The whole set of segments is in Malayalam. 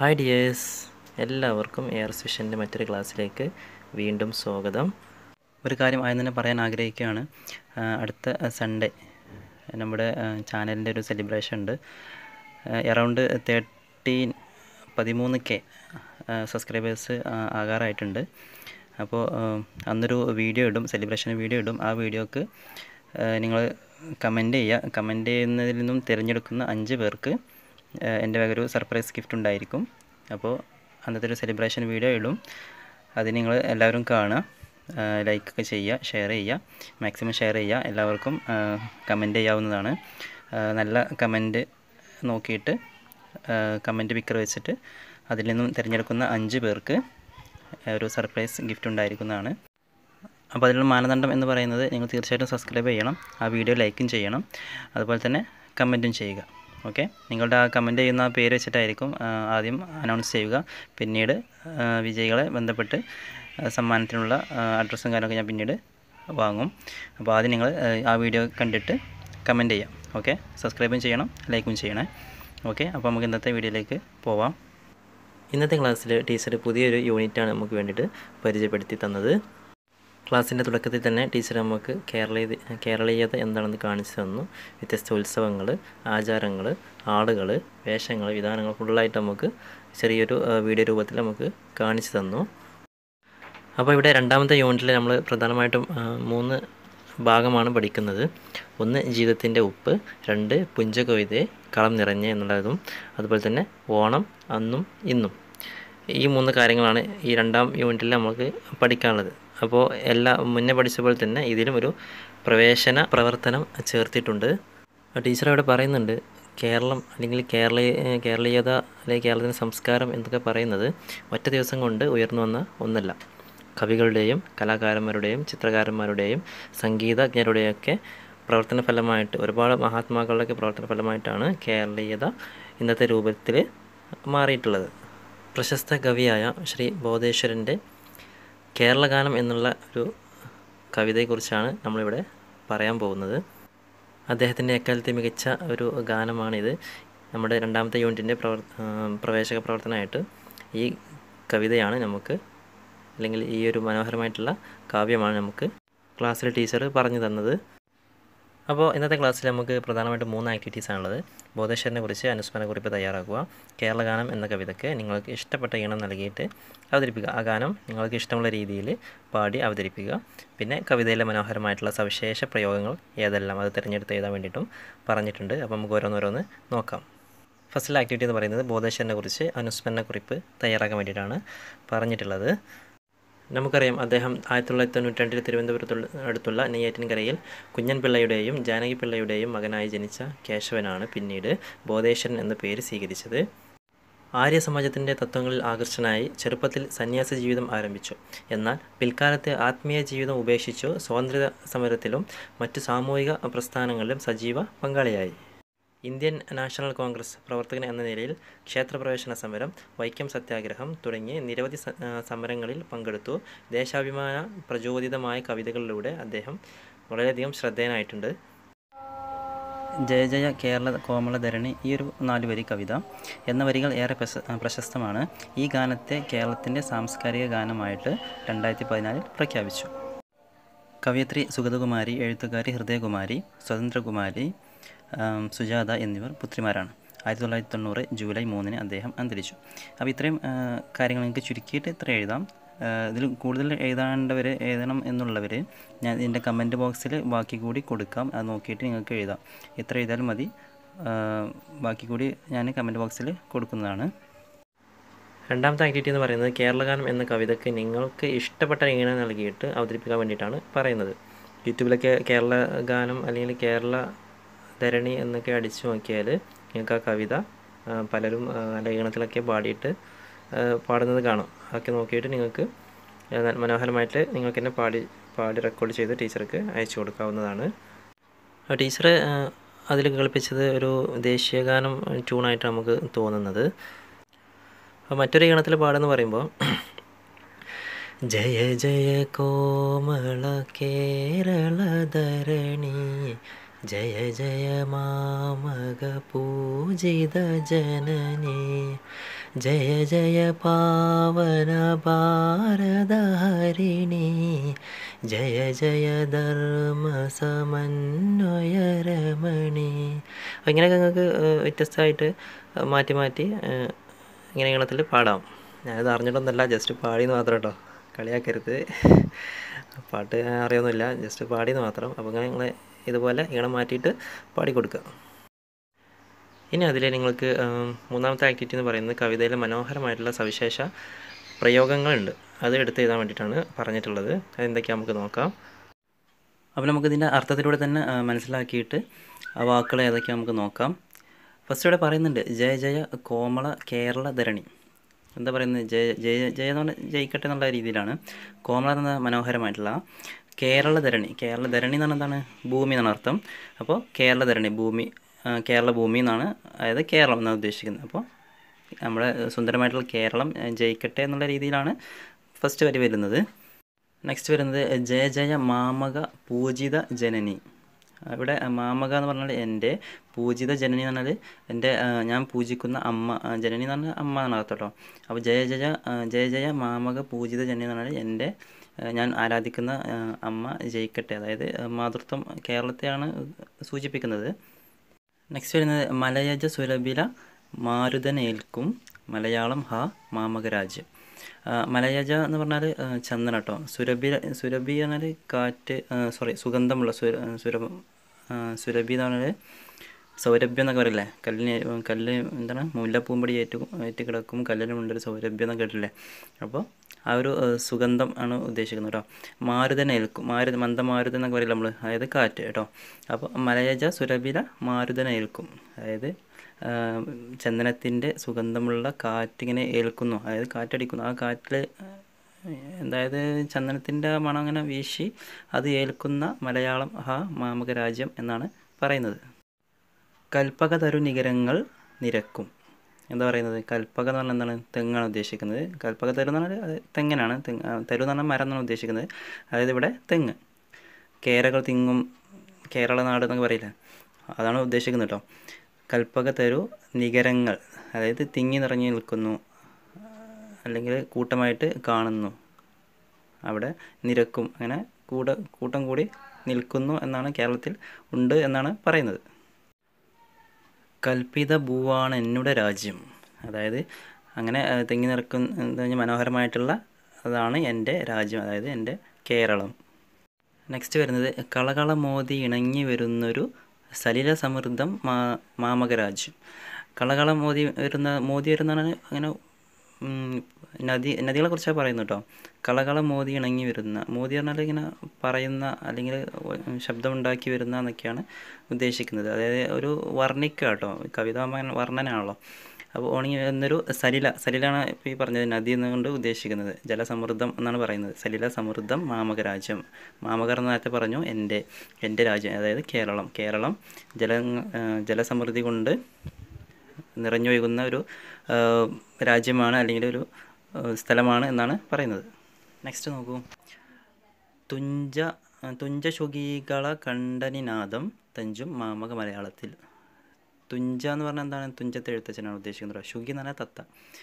ഹായ് ഡിയേഴ്സ് എല്ലാവർക്കും എയർ വിഷൻ്റെ മറ്റൊരു ക്ലാസ്സിലേക്ക് വീണ്ടും സ്വാഗതം ഒരു കാര്യം ആദ്യം തന്നെ പറയാൻ ആഗ്രഹിക്കുകയാണ് ആ, അടുത്ത സൺഡേ നമ്മുടെ ചാനലിൻ്റെ ഒരു സെലിബ്രേഷൻ ഉണ്ട് എറൗണ്ട് തേർട്ടീൻ പതിമൂന്ന് കെ സബ്സ്ക്രൈബേഴ്സ് ആകാറായിട്ടുണ്ട് അപ്പോൾ ആ, അന്നൊരു വീഡിയോ ഇടും സെലിബ്രേഷൻ വീഡിയോ ഇടും ആ വീഡിയോക്ക് നിങ്ങൾ കമൻറ്റ് ചെയ്യുക കമൻറ്റ് ചെയ്യുന്നതിൽ നിന്നും തിരഞ്ഞെടുക്കുന്ന അഞ്ച് പേർക്ക് ഏഹ് എൻ്റെ വക ഒരു സർപ്രൈസ് ഗിഫ്റ്റ് ഉണ്ടായിരിക്കും അപ്പോൾ അന്നത്തെ ഒരു സെലിബ്രേഷൻ വീഡിയോ ഇടും അത് നിങ്ങൾ എല്ലാവരും കാണുക ലൈക്ക് ഒക്കെ ചെയ്യുക ഷെയർ ചെയ്യുക മാക്സിമം ഷെയർ ചെയ്യുക എല്ലാവർക്കും കമൻറ്റ് ചെയ്യാവുന്നതാണ് ഏഹ് നല്ല കമൻറ്റ് നോക്കിയിട്ട് കമൻറ്റ് പിക്കർ വെച്ചിട്ട് അതിൽ നിന്നും തിരഞ്ഞെടുക്കുന്ന അഞ്ച് പേർക്ക് ഒരു സർപ്രൈസ് ഗിഫ്റ്റ് ഉണ്ടായിരിക്കുന്നതാണ് അപ്പോൾ അതിനുള്ള മാനദണ്ഡം എന്ന് പറയുന്നത് നിങ്ങൾ തീർച്ചയായിട്ടും സബ്സ്ക്രൈബ് ചെയ്യണം ആ വീഡിയോ ലൈക്കും ചെയ്യണം അതുപോലെ തന്നെ കമൻറ്റും ചെയ്യുക ഓക്കെ നിങ്ങളുടെ ആ കമൻറ്റ് ചെയ്യുന്ന ആ പേര് വെച്ചിട്ടായിരിക്കും ആ, ആദ്യം അനൗൺസ് ചെയ്യുക പിന്നീട് ആ, വിജയികളെ ബന്ധപ്പെട്ട് ആ, സമ്മാനത്തിനുള്ള ആ, അഡ്രസ്സും കാര്യമൊക്കെ ഞാൻ പിന്നീട് വാങ്ങും അപ്പോൾ ആദ്യം നിങ്ങൾ ആ, ആ വീഡിയോ കണ്ടിട്ട് കമൻറ്റ് ചെയ്യാം ഓക്കെ സബ്സ്ക്രൈബും ചെയ്യണം ലൈക്കും ചെയ്യണേ ഓക്കെ അപ്പോൾ നമുക്ക് ഇന്നത്തെ വീഡിയോയിലേക്ക് പോവാം ഇന്നത്തെ ക്ലാസ്സിൽ ടീച്ചർ പുതിയൊരു യൂണിറ്റാണ് നമുക്ക് വേണ്ടിയിട്ട് പരിചയപ്പെടുത്തി തന്നത് ക്ലാസ്സിൻ്റെ തുടക്കത്തിൽ തന്നെ ടീച്ചർ നമുക്ക് കേരളീയ കേരളീയത എന്താണെന്ന് കാണിച്ചു തന്നു വ്യത്യസ്ത ഉത്സവങ്ങൾ ആചാരങ്ങൾ ആളുകൾ വേഷങ്ങൾ വിധാനങ്ങൾ ഫുള്ളായിട്ട് നമുക്ക് ചെറിയൊരു ആ, വീഡിയോ രൂപത്തിൽ നമുക്ക് കാണിച്ചു തന്നു അപ്പോൾ ഇവിടെ രണ്ടാമത്തെ യൂണിറ്റിൽ നമ്മൾ പ്രധാനമായിട്ടും ആ, മൂന്ന് ഭാഗമാണ് പഠിക്കുന്നത് ഒന്ന് ജീവിതത്തിൻ്റെ ഉപ്പ് രണ്ട് പുഞ്ചകവിതയെ കളം നിറഞ്ഞ് എന്നുള്ളതും അതുപോലെ തന്നെ ഓണം അന്നും ഇന്നും ഈ മൂന്ന് കാര്യങ്ങളാണ് ഈ രണ്ടാം യൂണിറ്റിൽ നമുക്ക് പഠിക്കാനുള്ളത് അപ്പോൾ എല്ലാ മുന്നേ പഠിച്ച പോലെ തന്നെ ഇതിലും ഒരു പ്രവേശന പ്രവർത്തനം ചേർത്തിട്ടുണ്ട് ടീച്ചർ അവിടെ പറയുന്നുണ്ട് കേരളം അല്ലെങ്കിൽ കേരളീയ കേരളീയത അല്ലെങ്കിൽ കേരളത്തിൻ്റെ സംസ്കാരം എന്നൊക്കെ പറയുന്നത് ഒറ്റ ദിവസം കൊണ്ട് ഉയർന്നു വന്ന ഒന്നല്ല കവികളുടെയും കലാകാരന്മാരുടെയും ചിത്രകാരന്മാരുടെയും സംഗീതജ്ഞരുടെയൊക്കെ പ്രവർത്തന ഫലമായിട്ട് ഒരുപാട് മഹാത്മാക്കളുടെയൊക്കെ പ്രവർത്തന ഫലമായിട്ടാണ് കേരളീയത ഇന്നത്തെ രൂപത്തിൽ മാറിയിട്ടുള്ളത് പ്രശസ്ത കവിയായ ശ്രീ ബോധേശ്വരൻ്റെ കേരളഗാനം എന്നുള്ള ഒരു കവിതയെക്കുറിച്ചാണ് നമ്മളിവിടെ പറയാൻ പോകുന്നത് അദ്ദേഹത്തിൻ്റെ എക്കാലത്തെ മികച്ച ഒരു ഗാനമാണിത് നമ്മുടെ രണ്ടാമത്തെ യൂണിറ്റിൻ്റെ പ്രവർ ആ, പ്രവേശക പ്രവർത്തനമായിട്ട് ഈ കവിതയാണ് നമുക്ക് അല്ലെങ്കിൽ ഈ ഒരു മനോഹരമായിട്ടുള്ള കാവ്യമാണ് നമുക്ക് ക്ലാസ്സിൽ ടീച്ചർ പറഞ്ഞു തന്നത് അപ്പോൾ ഇന്നത്തെ ക്ലാസ്സിൽ നമുക്ക് പ്രധാനമായിട്ടും മൂന്ന് ആക്ടിവിറ്റീസ് ആണുള്ളത് ബോധേശ്വരനെ കുറിച്ച് അനുസ്മരണ കുറിപ്പ് തയ്യാറാക്കുക കേരളഗാനം എന്ന കവിതയ്ക്ക് നിങ്ങൾക്ക് ഇഷ്ടപ്പെട്ട ഈണം നൽകിയിട്ട് അവതരിപ്പിക്കുക ആ ഗാനം നിങ്ങൾക്ക് ഇഷ്ടമുള്ള രീതിയിൽ പാടി അവതരിപ്പിക്കുക പിന്നെ കവിതയിലെ മനോഹരമായിട്ടുള്ള സവിശേഷ പ്രയോഗങ്ങൾ ഏതെല്ലാം അത് തിരഞ്ഞെടുത്ത് എഴുതാൻ വേണ്ടിയിട്ടും പറഞ്ഞിട്ടുണ്ട് അപ്പോൾ നമുക്ക് ഓരോന്നോരോന്ന് നോക്കാം ഫസ്റ്റിലെ ആക്ടിവിറ്റി എന്ന് പറയുന്നത് ബോധേശ്വരനെ കുറിച്ച് അനുസ്മരണ കുറിപ്പ് തയ്യാറാക്കാൻ വേണ്ടിയിട്ടാണ് പറഞ്ഞിട്ടുള്ളത് നമുക്കറിയാം അദ്ദേഹം ആയിരത്തി തൊള്ളായിരത്തി തൊണ്ണൂറ്റി രണ്ടിൽ തിരുവനന്തപുരത്തുള്ള അടുത്തുള്ള നെയ്യാറ്റിൻകരയിൽ കുഞ്ഞൻ പിള്ളയുടെയും ജാനകി പിള്ളയുടെയും മകനായി ജനിച്ച കേശവനാണ് പിന്നീട് ബോധേശ്വരൻ എന്ന പേര് സ്വീകരിച്ചത് ആര്യ സമാജത്തിൻ്റെ തത്വങ്ങളിൽ ആകർഷനായി ചെറുപ്പത്തിൽ സന്യാസ ജീവിതം ആരംഭിച്ചു എന്നാൽ പിൽക്കാലത്ത് ആത്മീയ ജീവിതം ഉപേക്ഷിച്ചു സ്വാതന്ത്ര്യ സമരത്തിലും മറ്റു സാമൂഹിക പ്രസ്ഥാനങ്ങളിലും സജീവ പങ്കാളിയായി ഇന്ത്യൻ നാഷണൽ കോൺഗ്രസ് പ്രവർത്തകൻ എന്ന നിലയിൽ ക്ഷേത്രപ്രവേശന സമരം വൈക്കം സത്യാഗ്രഹം തുടങ്ങി നിരവധി സ- ആ, സമരങ്ങളിൽ പങ്കെടുത്തു ദേശാഭിമാന പ്രചോദിതമായ കവിതകളിലൂടെ അദ്ദേഹം വളരെയധികം ശ്രദ്ധേയനായിട്ടുണ്ട് ജയ ജയ കേരള കോമളധരണി ഈ ഒരു നാല് വരി കവിത എന്ന വരികൾ ഏറെ പ്രശ- പ്രശസ്തമാണ് ഈ ഗാനത്തെ കേരളത്തിൻ്റെ സാംസ്കാരിക ഗാനമായിട്ട് രണ്ടായിരത്തി പതിനാലിൽ പ്രഖ്യാപിച്ചു കവയത്രി സുഗതകുമാരി എഴുത്തുകാരി ഹൃദയകുമാരി സ്വതന്ത്രകുമാരി ആം, സുജാത എന്നിവർ പുത്രിമാരാണ് ആയിരത്തി തൊള്ളായിരത്തി തൊണ്ണൂറ് ജൂലൈ മൂന്നിന് അദ്ദേഹം അന്തരിച്ചു അപ്പോൾ ഇത്രയും ആ, കാര്യങ്ങൾ നിങ്ങൾക്ക് ചുരുക്കിയിട്ട് ഇത്ര എഴുതാം ആ, ഇതിൽ കൂടുതൽ എഴുതാണ്ടവർ എഴുതണം എന്നുള്ളവർ ഞാൻ ഇതിൻ്റെ കമൻറ്റ് ബോക്സിൽ ബാക്കി കൂടി കൊടുക്കാം അത് നോക്കിയിട്ട് നിങ്ങൾക്ക് എഴുതാം ഇത്ര എഴുതിയാലും മതി ആ, ബാക്കി കൂടി ഞാൻ കമൻറ്റ് ബോക്സിൽ കൊടുക്കുന്നതാണ് രണ്ടാമത്തെ ആക്ടിവിറ്റി എന്ന് പറയുന്നത് കേരളഗാനം എന്ന കവിതയ്ക്ക് നിങ്ങൾക്ക് ഇഷ്ടപ്പെട്ട ഈണം നൽകിയിട്ട് അവതരിപ്പിക്കാൻ വേണ്ടിയിട്ടാണ് പറയുന്നത് യൂട്യൂബിലൊക്കെ കേരള ഗാനം അല്ലെങ്കിൽ കേരള ധരണി എന്നൊക്കെ അടിച്ചു നോക്കിയാൽ നിങ്ങൾക്ക് ആ കവിത ആ, പലരും ആ, നല്ല ഈണത്തിലൊക്കെ പാടിയിട്ട് ആ, പാടുന്നത് കാണാം അതൊക്കെ നോക്കിയിട്ട് നിങ്ങൾക്ക് ആ, ന- മനോഹരമായിട്ട് നിങ്ങൾക്ക് തന്നെ പാടി പാടി റെക്കോർഡ് ചെയ്ത് ടീച്ചർക്ക് അയച്ചു കൊടുക്കാവുന്നതാണ് ടീച്ചർ അതിൽ കേൾപ്പിച്ചത് ഒരു ദേശീയഗാനം ട്യൂണായിട്ട് നമുക്ക് തോന്നുന്നത് അപ്പോൾ മറ്റൊരു ഈണത്തിൽ പാടെന്ന് പറയുമ്പോൾ ജയ ജയ കോമള കേരളധരണി ജയ ജയ മാമക പൂജിത ജനനി ജയ ജയ പാവന ഭാരതഹരിണി ജയ ജയ ധർമ്മ സമന്വയരമണി ഇങ്ങനെയൊക്കെ നിങ്ങൾക്ക് വ്യത്യസ്തമായിട്ട് മാറ്റി മാറ്റി ഇങ്ങനെ ഈണത്തിൽ പാടാം ഞാനത് അറിഞ്ഞിട്ടൊന്നുമല്ല ജസ്റ്റ് പാടിയെന്ന് മാത്രം കേട്ടോ കളിയാക്കരുത് പാട്ട് അറിയൊന്നുമില്ല ജസ്റ്റ് പാടിയെന്ന് മാത്രം അപ്പോൾ ഇങ്ങനെ നിങ്ങൾ ഇതുപോലെ ഈണം മാറ്റിയിട്ട് പാടിക്കൊടുക്കുക ഇനി അതിൽ നിങ്ങൾക്ക് മൂന്നാമത്തെ ആക്ടിവിറ്റി എന്ന് പറയുന്നത് കവിതയിലെ മനോഹരമായിട്ടുള്ള സവിശേഷ പ്രയോഗങ്ങളുണ്ട് അത് എടുത്ത് എഴുതാൻ വേണ്ടിയിട്ടാണ് പറഞ്ഞിട്ടുള്ളത് അതെന്തൊക്കെയാണ് നമുക്ക് നോക്കാം അപ്പോൾ നമുക്കിതിൻ്റെ അർത്ഥത്തിലൂടെ തന്നെ മനസ്സിലാക്കിയിട്ട് ആ വാക്കുകൾ ഏതൊക്കെയാണ് നമുക്ക് നോക്കാം ഫസ്റ്റ് ഇവിടെ പറയുന്നുണ്ട് ജയ ജയ കോമള കേരള ധരണി എന്താ പറയുന്നത് ജയ ജയ ജയ എന്ന് പറഞ്ഞാൽ ജയിക്കട്ടെ എന്നുള്ള രീതിയിലാണ് കോമള എന്ന മനോഹരമായിട്ടുള്ള കേരള ധരണി കേരള ധരണി എന്ന് പറഞ്ഞാൽ എന്താണ് ഭൂമി എന്നാണ് അർത്ഥം അപ്പോൾ കേരള ധരണി ഭൂമി കേരള ഭൂമി എന്നാണ് അതായത് കേരളം എന്നാണ് ഉദ്ദേശിക്കുന്നത് അപ്പോൾ നമ്മുടെ സുന്ദരമായിട്ടുള്ള കേരളം ജയിക്കട്ടെ എന്നുള്ള രീതിയിലാണ് ഫസ്റ്റ് വരി വരുന്നത് നെക്സ്റ്റ് വരുന്നത് ജയ ജയ മാമക പൂജിത ജനനി ഇവിടെ മാമക എന്ന് പറഞ്ഞാൽ എൻ്റെ പൂജിത ജനനി എന്ന് പറഞ്ഞാൽ എൻ്റെ ഞാൻ പൂജിക്കുന്ന അമ്മ ജനനി എന്ന് പറഞ്ഞാൽ അമ്മ എന്നാണ് കേട്ടോ അപ്പോൾ ജയ ജയ ജയ ജയ മാമക പൂജിത ജനനി എന്ന് പറഞ്ഞാൽ എൻ്റെ ഞാൻ ആരാധിക്കുന്ന അമ്മ ജയിക്കട്ടെ അതായത് മാതൃത്വം കേരളത്തെയാണ് സൂചിപ്പിക്കുന്നത് നെക്സ്റ്റ് വരുന്നത് മലയജ സുരഭില മാരുതനേൽക്കും മലയാളം ഹ മാമകരാജ് മലയജ എന്ന് പറഞ്ഞാൽ ചന്ദന കേട്ടോ സുരഭി സുരഭി പറഞ്ഞാൽ കാറ്റ് സോറി സുഗന്ധമുള്ള സുര സുര സുരഭി എന്ന് പറഞ്ഞാൽ സൗരഭ്യം എന്നൊക്കെ പറയില്ലേ കല്ലിന് കല്ല് എന്താണ് മുല്ലപ്പൂമ്പടി ഏറ്റു ഏറ്റ് കിടക്കും കല്ലിനുമുണ്ടൊരു സൗരഭ്യം എന്നൊക്കെ കേട്ടില്ലേ അപ്പോൾ ആ ഒരു സുഗന്ധം ആണ് ഉദ്ദേശിക്കുന്നത് കേട്ടോ മാരുതനേൽക്കും മാരുത മന്ദമാരുതൻ എന്നൊക്കെ പറയില്ല നമ്മൾ അതായത് കാറ്റ് കേട്ടോ അപ്പോൾ മലയജ സുരഭില മാരുതനേൽക്കും അതായത് ചന്ദനത്തിൻ്റെ സുഗന്ധമുള്ള കാറ്റിങ്ങനെ ഏൽക്കുന്നു അതായത് കാറ്റടിക്കുന്നു ആ കാറ്റിൽ അതായത് ചന്ദനത്തിൻ്റെ മണം അങ്ങനെ വീശി അത് ഏൽക്കുന്ന മലയാളം ഹ മാമക രാജ്യം എന്നാണ് പറയുന്നത് കൽപ്പക തരു നികരങ്ങൾ നിരക്കും എന്താ പറയുന്നത് കൽപ്പക എന്ന് പറഞ്ഞാൽ എന്താണ് തെങ്ങാണ് ഉദ്ദേശിക്കുന്നത് കൽപ്പക തരു എന്ന് പറഞ്ഞാൽ അത് തെങ്ങിനാണ് തെങ്ങ് തരു എന്ന് പറഞ്ഞാൽ മരം എന്നാണ് ഉദ്ദേശിക്കുന്നത് അതായത് ഇവിടെ തെങ്ങ് കേരകൾ തിങ്ങും കേരള നാട് എന്നൊക്കെ പറയില്ല അതാണ് ഉദ്ദേശിക്കുന്നത് കേട്ടോ കൽപ്പക തരു നികരങ്ങൾ അതായത് തിങ്ങി നിറഞ്ഞു നിൽക്കുന്നു അല്ലെങ്കിൽ കൂട്ടമായിട്ട് കാണുന്നു അവിടെ നിരക്കും അങ്ങനെ കൂട കൂട്ടം കൂടി നിൽക്കുന്നു എന്നാണ് കേരളത്തിൽ ഉണ്ട് എന്നാണ് പറയുന്നത് കൽപ്പിത ഭൂവാണ് എന്നുടെ രാജ്യം അതായത് അങ്ങനെ തിങ്ങി നിറക്കുന്ന എന്താ പറഞ്ഞാൽ മനോഹരമായിട്ടുള്ള അതാണ് എൻ്റെ രാജ്യം അതായത് എൻ്റെ കേരളം നെക്സ്റ്റ് വരുന്നത് കളകള മോദി ഇണങ്ങി വരുന്നൊരു സലില സമൃദ്ധം മാ മാമകരാജ്യം കളകള മോദി വരുന്ന മോദി വരുന്നതാണ് അങ്ങനെ നദി നദികളെ കുറിച്ചാണ് പറയുന്നത് കേട്ടോ കളകള മോദി ഇണങ്ങി വരുന്ന മോദി പറഞ്ഞാൽ ഇങ്ങനെ പറയുന്ന അല്ലെങ്കിൽ ശബ്ദമുണ്ടാക്കി വരുന്ന എന്നൊക്കെയാണ് ഉദ്ദേശിക്കുന്നത് അതായത് ഒരു വർണ്ണിക്കുക കേട്ടോ കവിത വർണ്ണനാണല്ലോ അപ്പോൾ ഉണങ്ങി എന്നൊരു സലില സലിലാണ് ഇപ്പോൾ ഈ പറഞ്ഞത് നദി എന്നുകൊണ്ട് ഉദ്ദേശിക്കുന്നത് ജലസമൃദ്ധം എന്നാണ് പറയുന്നത് സലില സമൃദ്ധം മാമകരാജ്യം മാമകർ എന്ന് നേരത്തെ പറഞ്ഞു എൻ്റെ എൻ്റെ രാജ്യം അതായത് കേരളം കേരളം ജല ജലസമൃദ്ധി കൊണ്ട് നിറഞ്ഞൊഴുകുന്ന ഒരു രാജ്യമാണ് അല്ലെങ്കിൽ ഒരു സ്ഥലമാണ് എന്നാണ് പറയുന്നത് നെക്സ്റ്റ് നോക്കൂ തുഞ്ച തുഞ്ചശുഗീകള കണ്ടനിനാദം തഞ്ചും മാമക മലയാളത്തിൽ തുഞ്ച എന്ന് പറഞ്ഞാൽ എന്താണ് തുഞ്ചത്തെ എഴുത്തച്ഛനാണ് ഉദ്ദേശിക്കുന്നത് ശുഗി എന്ന് പറഞ്ഞാൽ തത്ത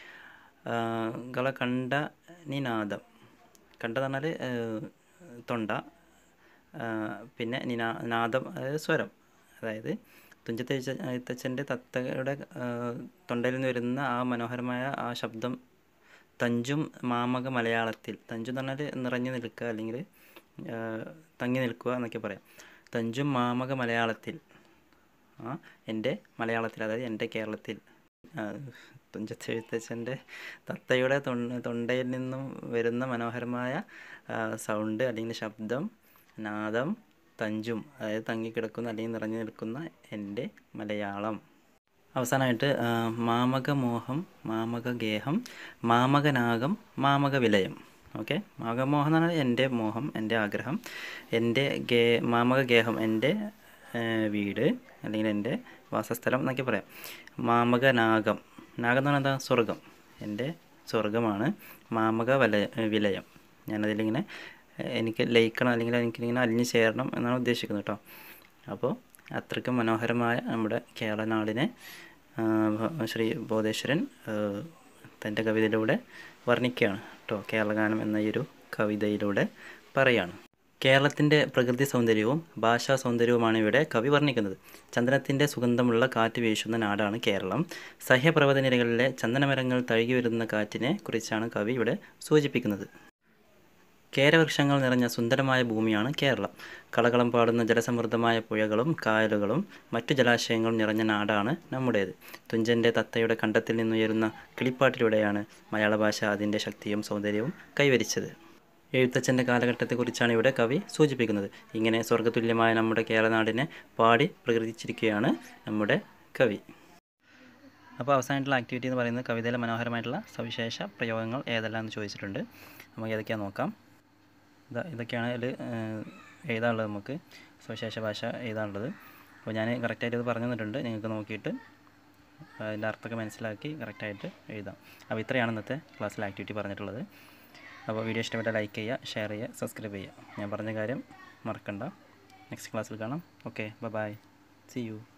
കള കണ്ട നിനാദം കണ്ടെന്ന് പറഞ്ഞാൽ തൊണ്ട പിന്നെ നിനാ നാദം അതായത് സ്വരം അതായത് തുഞ്ചത്തെ എഴുത്തച്ഛൻ്റെ തത്തയുടെ തൊണ്ടയിൽ നിന്ന് വരുന്ന ആ മനോഹരമായ ആ ശബ്ദം തഞ്ചും മാമക മലയാളത്തിൽ തഞ്ചു എന്ന് പറഞ്ഞാൽ നിറഞ്ഞു നിൽക്കുക അല്ലെങ്കിൽ തങ്ങി നിൽക്കുക എന്നൊക്കെ പറയാം തഞ്ചും മാമക മലയാളത്തിൽ ആ എൻ്റെ മലയാളത്തിൽ അതായത് എൻ്റെ കേരളത്തിൽ തുഞ്ചത്ത് എഴുത്തച്ഛൻ്റെ തത്തയുടെ തൊണ്ടയിൽ നിന്നും വരുന്ന മനോഹരമായ സൗണ്ട് അല്ലെങ്കിൽ ശബ്ദം നാദം തഞ്ചും അതായത് തങ്ങിക്കിടക്കുന്ന അല്ലെങ്കിൽ നിറഞ്ഞു നിൽക്കുന്ന എൻ്റെ മലയാളം അവസാനമായിട്ട് മാമക മോഹം മാമക ഗേഹം മാമകനാഗം മാമക വിലയം ഓക്കെ മാമകമോഹം എന്ന് പറഞ്ഞാൽ എൻ്റെ മോഹം എൻ്റെ ആഗ്രഹം എൻ്റെ ഗേ മാമക ഗേഹം എൻ്റെ വീട് അല്ലെങ്കിൽ എൻ്റെ വാസസ്ഥലം എന്നൊക്കെ പറയാം മാമക നാഗം നാഗം എന്ന് പറഞ്ഞാൽ എന്താ സ്വർഗം എൻ്റെ സ്വർഗമാണ് മാമക വല വിലയം ഞാനതിലിങ്ങനെ എനിക്ക് ലയിക്കണം അല്ലെങ്കിൽ എനിക്കിങ്ങനെ അലിഞ്ഞു ചേരണം എന്നാണ് ഉദ്ദേശിക്കുന്നത് കേട്ടോ അപ്പോൾ അത്രയ്ക്കും മനോഹരമായ നമ്മുടെ കേരളനാടിനെ ശ്രീ ബോധേശ്വരൻ തൻ്റെ കവിതയിലൂടെ വർണ്ണിക്കുകയാണ് കേട്ടോ കേരളഗാനം എന്ന ഈ ഒരു കവിതയിലൂടെ പറയാണ് കേരളത്തിൻ്റെ പ്രകൃതി സൗന്ദര്യവും ഭാഷാ സൗന്ദര്യവുമാണ് ഇവിടെ കവി വർണ്ണിക്കുന്നത് ചന്ദനത്തിൻ്റെ സുഗന്ധമുള്ള കാറ്റ് വീശുന്ന നാടാണ് കേരളം സഹ്യപർവ്വത നിരകളിലെ ചന്ദനമരങ്ങൾ തഴുകി വരുന്ന കാറ്റിനെ കുറിച്ചാണ് കവി ഇവിടെ സൂചിപ്പിക്കുന്നത് കേരവൃക്ഷങ്ങൾ നിറഞ്ഞ സുന്ദരമായ ഭൂമിയാണ് കേരളം കളകളം പാടുന്ന ജലസമൃദ്ധമായ പുഴകളും കായലുകളും മറ്റു ജലാശയങ്ങളും നിറഞ്ഞ നാടാണ് നമ്മുടേത് തുഞ്ചൻ്റെ തത്തയുടെ കണ്ടത്തിൽ നിന്നുയരുന്ന കിളിപ്പാട്ടിലൂടെയാണ് മലയാള ഭാഷ അതിൻ്റെ ശക്തിയും സൗന്ദര്യവും കൈവരിച്ചത് എഴുത്തച്ഛൻ്റെ കാലഘട്ടത്തെക്കുറിച്ചാണ് ഇവിടെ കവി സൂചിപ്പിക്കുന്നത് ഇങ്ങനെ സ്വർഗതുല്യമായ നമ്മുടെ കേരളനാടിനെ പാടി പ്രകൃതിച്ചിരിക്കുകയാണ് നമ്മുടെ കവി അപ്പോൾ അവസാനമായിട്ടുള്ള ആക്ടിവിറ്റി എന്ന് പറയുന്നത് കവിതയിലെ മനോഹരമായിട്ടുള്ള സവിശേഷ പ്രയോഗങ്ങൾ ഏതെല്ലാം എന്ന് ചോദിച്ചിട്ടുണ്ട് നമുക്ക് ഏതൊക്കെയാണ് നോക്കാം ഇതാ ഇതൊക്കെയാണ് ഇതിൽ എഴുതാനുള്ളത് നമുക്ക് സവിശേഷ ഭാഷ എഴുതാനുള്ളത് അപ്പോൾ ഞാൻ കറക്റ്റായിട്ട് ഇത് പറഞ്ഞു തന്നിട്ടുണ്ട് നിങ്ങൾക്ക് നോക്കിയിട്ട് അതിൻ്റെ അർത്ഥമൊക്കെ മനസ്സിലാക്കി കറക്റ്റായിട്ട് എഴുതാം അപ്പോൾ ഇത്രയാണ് ഇന്നത്തെ ക്ലാസ്സിൽ ആക്ടിവിറ്റി പറഞ്ഞിട്ടുള്ളത് അപ്പോൾ വീഡിയോ ഇഷ്ടപ്പെട്ടാൽ ലൈക്ക് ചെയ്യുക ഷെയർ ചെയ്യുക സബ്സ്ക്രൈബ് ചെയ്യുക ഞാൻ പറഞ്ഞ കാര്യം മറക്കണ്ട നെക്സ്റ്റ് ക്ലാസ്സിൽ കാണാം ഓക്കെ ബൈ സി യു